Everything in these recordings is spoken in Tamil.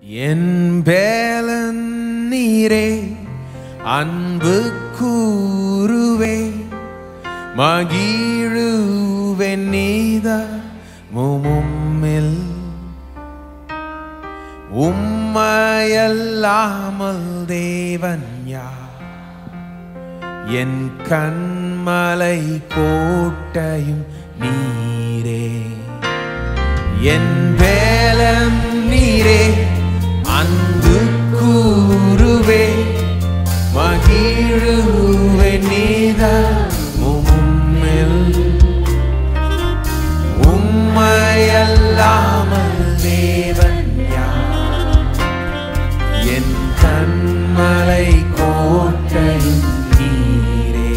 என் பேலன் நீரே அன்பு கூறுவே மகிழுவென் நீத மும்மில் உம்மையல்லாமல் தேவன் யார் என் கண்மலை கோட்டையும் நீரே என் வேலம் நீரே அன்பு கூறுவே மகிழுவே நீத மும்மில் உம்மையல்லாமல் தேவன் யார் என் கண்மலை கோட்டை நீரே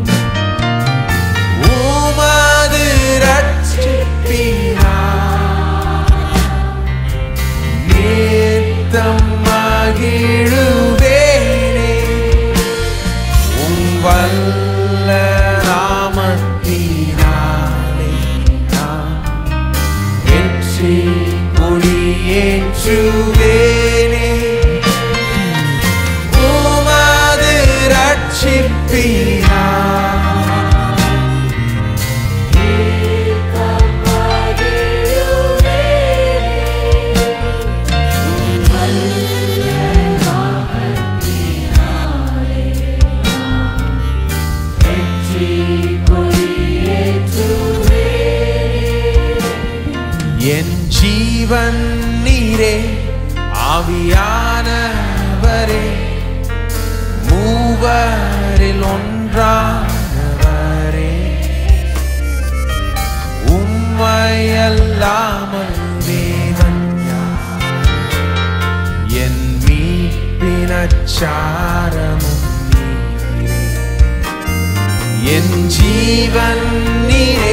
உமது ரட்சிப்பினார் நித்தம் மகிழுவேனே உம் வல்ல நாமத்தினாலே நான் வெற்றி கொடியேற்றுவேனே உமது ரட்சிப்பினார் என் ஜீவன் நீரே ஆவியானவரே மூவரில் ஒன்றானவரே உம்மையல்லாமல் தேவன் யார்? என் மீட்பினச்சாரமும் நீரே என் ஜீவன் நீரே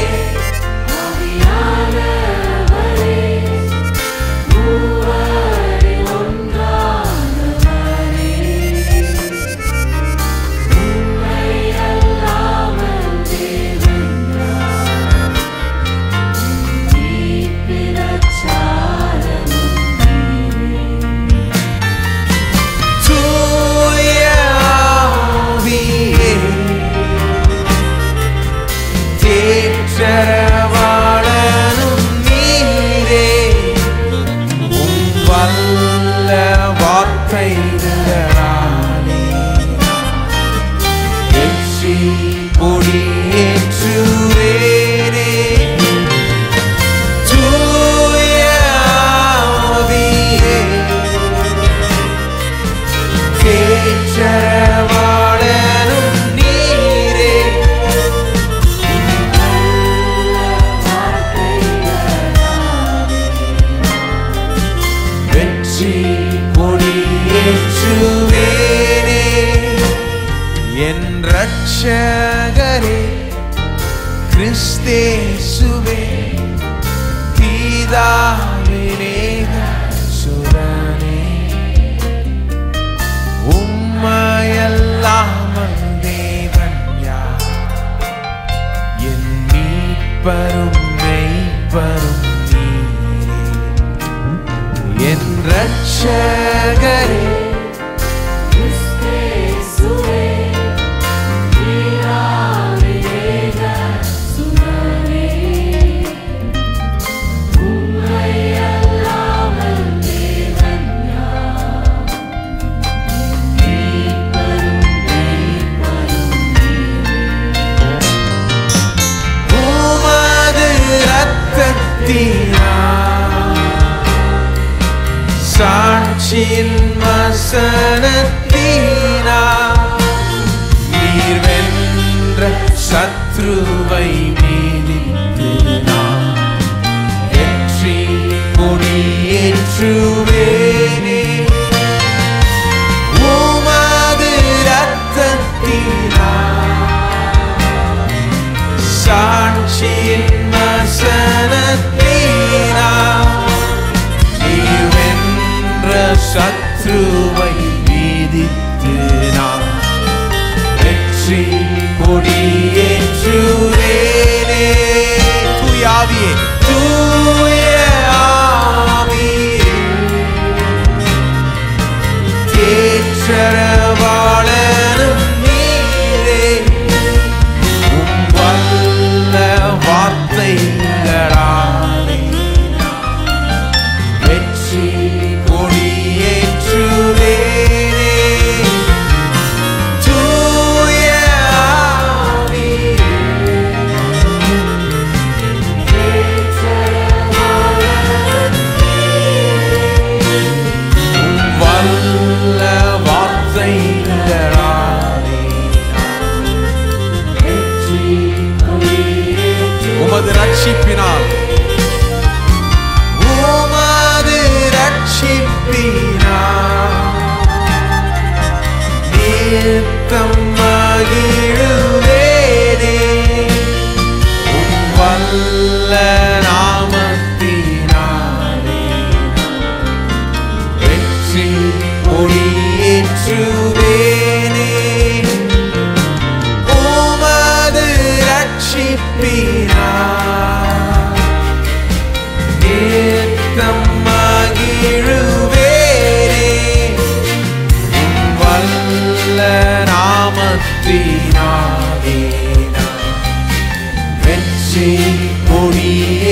தூய ஆவியே, தேற்றரவாளனும் நீரே, உம் வல்ல வார்த்தைகளாலே வெற்றி கொடியேற்றுவேனே. தூய ஆவியே, கேற்றரவாளனும் நீரே வெற்றி கொடியேற்றுவேனே என் ரட்சகரே கிறிஸ்தேசுவே தீதாவினேக சுரனே உம்மையல்லாமல் தேவன் யார் என் மீட்பரும் மெய்ப்பரும் நீரே என் ரட்சகரே உமது ரத்தத்தினால் சாட்சியின் வசனத்தினால் நீர் வென்ற சத்ருவை மீதித்து நான் வெற்றி கொடியேற்றுவேனே உமது ரத்தத்தினால் சாட்சியின் வசனத்தினால் நீர் வென்ற சத்ருவை வீதித்து நான் வெற்றி கொடியேற்றுவேனே தூயாவியே தூய ஆவியே அனுப்பினார் ஏத்தம் மகிழுவேனே உன் வல்ல நாமத்தினாலே நான் வெற்றி கொடியே